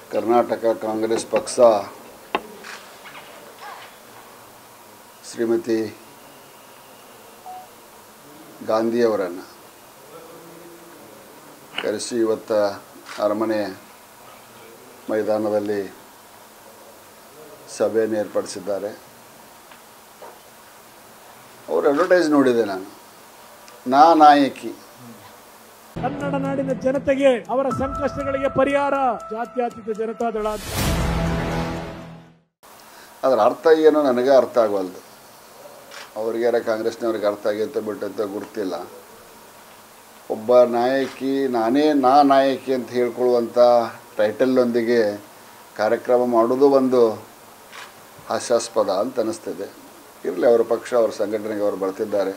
ಕರ್ನಾಟಕ ಕಾಂಗ್ರೆಸ್ ಪಕ್ಷ ಶ್ರೀಮತಿ ಗಾಂಧಿಯವರನ್ನು ಕರೆಸಿ ಇವತ್ತ ಅರಮನೆ ಮೈದಾನದಲ್ಲಿ ಸಭೆಯನ್ನು ಏರ್ಪಡಿಸಿದ್ದಾರೆ ಅವ್ರ ಅಡ್ವರ್ಟೈಸ್ ನೋಡಿದೆ ನಾನು ನಾ ನಾಯಕಿ ಕನ್ನಡ ನಾಡಿನ ಜನತೆಗೆ ಅವರ ಸಂಕಷ್ಟಗಳಿಗೆ ಪರಿಹಾರ ಜಾತ್ಯತೀತ ಜನತಾದಳ ಅಂತ ಅದರ ಅರ್ಥ ಏನೋ ನನಗೆ ಅರ್ಥ ಆಗವಲ್ದು ಅವ್ರಿಗ್ಯಾರ ಕಾಂಗ್ರೆಸ್ನವ್ರಿಗೆ ಅರ್ಥ ಆಗೈತೆ ಬಿಟ್ಟಂತ ಗುರ್ತಿಲ್ಲ ಒಬ್ಬ ನಾಯಕಿ ನಾನೇ ನಾ ನಾಯಕಿ ಅಂತ ಹೇಳ್ಕೊಳ್ಳುವಂಥ ಟೈಟಲ್ಲೊಂದಿಗೆ ಕಾರ್ಯಕ್ರಮ ಮಾಡೋದು ಒಂದು ಹಾಸ್ಯಾಸ್ಪದ ಅಂತ ಅನ್ನಿಸ್ತಿದೆ ಇರಲಿ ಅವರ ಪಕ್ಷ ಅವ್ರ ಸಂಘಟನೆಗೆ ಅವರು ಬರ್ತಿದ್ದಾರೆ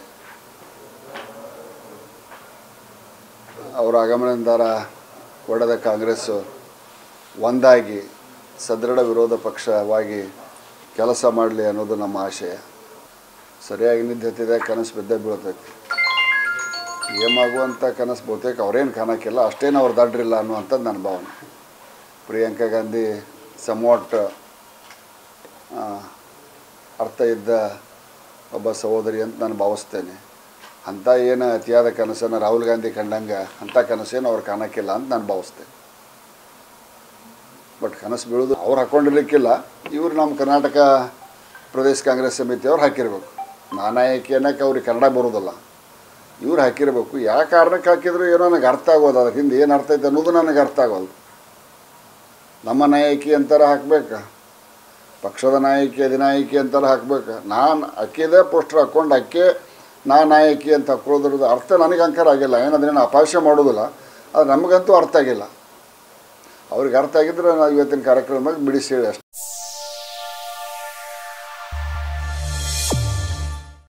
ಅವರ ಆಗಮನದಿಂದ ಒಡೆದ ಕಾಂಗ್ರೆಸ್ಸು ಒಂದಾಗಿ ಸದೃಢ ವಿರೋಧ ಪಕ್ಷವಾಗಿ ಕೆಲಸ ಮಾಡಲಿ ಅನ್ನೋದು ನಮ್ಮ ಆಶಯ ಸರಿಯಾಗಿ ನಿದ್ದೆ ಹತ್ತಿದೆ ಕನಸು ಬಿದ್ದೇ ಬೀಳ್ತೈತಿ ಏಮಾಗುವಂಥ ಕನಸು ಬಹುತೇಕ ಅವ್ರೇನು ಕಾಣಕ್ಕಿಲ್ಲ ಅಷ್ಟೇನು ಅವ್ರು ದಡ್ರಿಲ್ಲ ಅನ್ನುವಂಥದ್ದು ನನ್ನ ಭಾವನೆ ಪ್ರಿಯಾಂಕಾ ಗಾಂಧಿ ಸಮವಾಟ್ ಅರ್ಥ ಇದ್ದ ಒಬ್ಬ ಸಹೋದರಿ ಅಂತ ನಾನು ಭಾವಿಸ್ತೇನೆ ಅಂಥ ಏನು ಅತಿಯಾದ ಕನಸನ್ನು ರಾಹುಲ್ ಗಾಂಧಿ ಕಂಡಂಗೆ ಅಂಥ ಕನಸೇನು ಅವ್ರು ಕಾಣಕ್ಕಿಲ್ಲ ಅಂತ ನಾನು ಭಾವಿಸ್ತೇನೆ ಬಟ್ ಕನಸು ಬೀಳೋದು ಅವ್ರು ಹಾಕ್ಕೊಂಡಿರ್ಲಿಕ್ಕಿಲ್ಲ ಇವರು ನಮ್ಮ ಕರ್ನಾಟಕ ಪ್ರದೇಶ ಕಾಂಗ್ರೆಸ್ ಸಮಿತಿಯವ್ರು ಹಾಕಿರ್ಬೇಕು ನಾನಾಯಕಿ ಅನ್ನಕ್ಕೆ ಅವ್ರಿಗೆ ಕನ್ನಡ ಬರೋದಿಲ್ಲ ಇವ್ರು ಹಾಕಿರ್ಬೇಕು ಯಾವ ಕಾರಣಕ್ಕೆ ಹಾಕಿದ್ರು ಏನೋ ನನಗೆ ಅರ್ಥ ಆಗೋದು ಅದಕ್ಕೆ ಹಿಂದೆ ಏನು ಅರ್ಥ ಐತೆ ಅನ್ನೋದು ನನಗೆ ಅರ್ಥ ಆಗೋದು ನಮ್ಮ ನಾಯಕಿ ಅಂತಾರೆ ಹಾಕ್ಬೇಕು ಪಕ್ಷದ ನಾಯಕಿ ಅಧಿನಾಯಕಿ ಅಂತಾರೆ ಹಾಕ್ಬೇಕು ನಾನು ಅಕ್ಕಿದೆ ಪೋಸ್ಟರ್ ಹಾಕ್ಕೊಂಡು ಅಕ್ಕಿ ನಾ ನಾಯಕಿ ಅಂತ ಹಾಕೊಳ್ಳೋದ್ರದ್ದು ಅರ್ಥ ನನಗೆ ಅಂಕರ ಆಗಿಲ್ಲ ಏನು ಅದನ್ನೇನು ಅಪಾಸ್ಯ ಮಾಡೋದಿಲ್ಲ ಅದು ನಮಗಂತೂ ಅರ್ಥ ಆಗಿಲ್ಲ ಅವ್ರಿಗೆ ಅರ್ಥ ಆಗಿದ್ರೆ ನಾವು ಇವತ್ತಿನ ಕಾರ್ಯಕ್ರಮದಾಗ ಬಿಡಿಸಿ ಹೇಳಿ ಅಷ್ಟೇ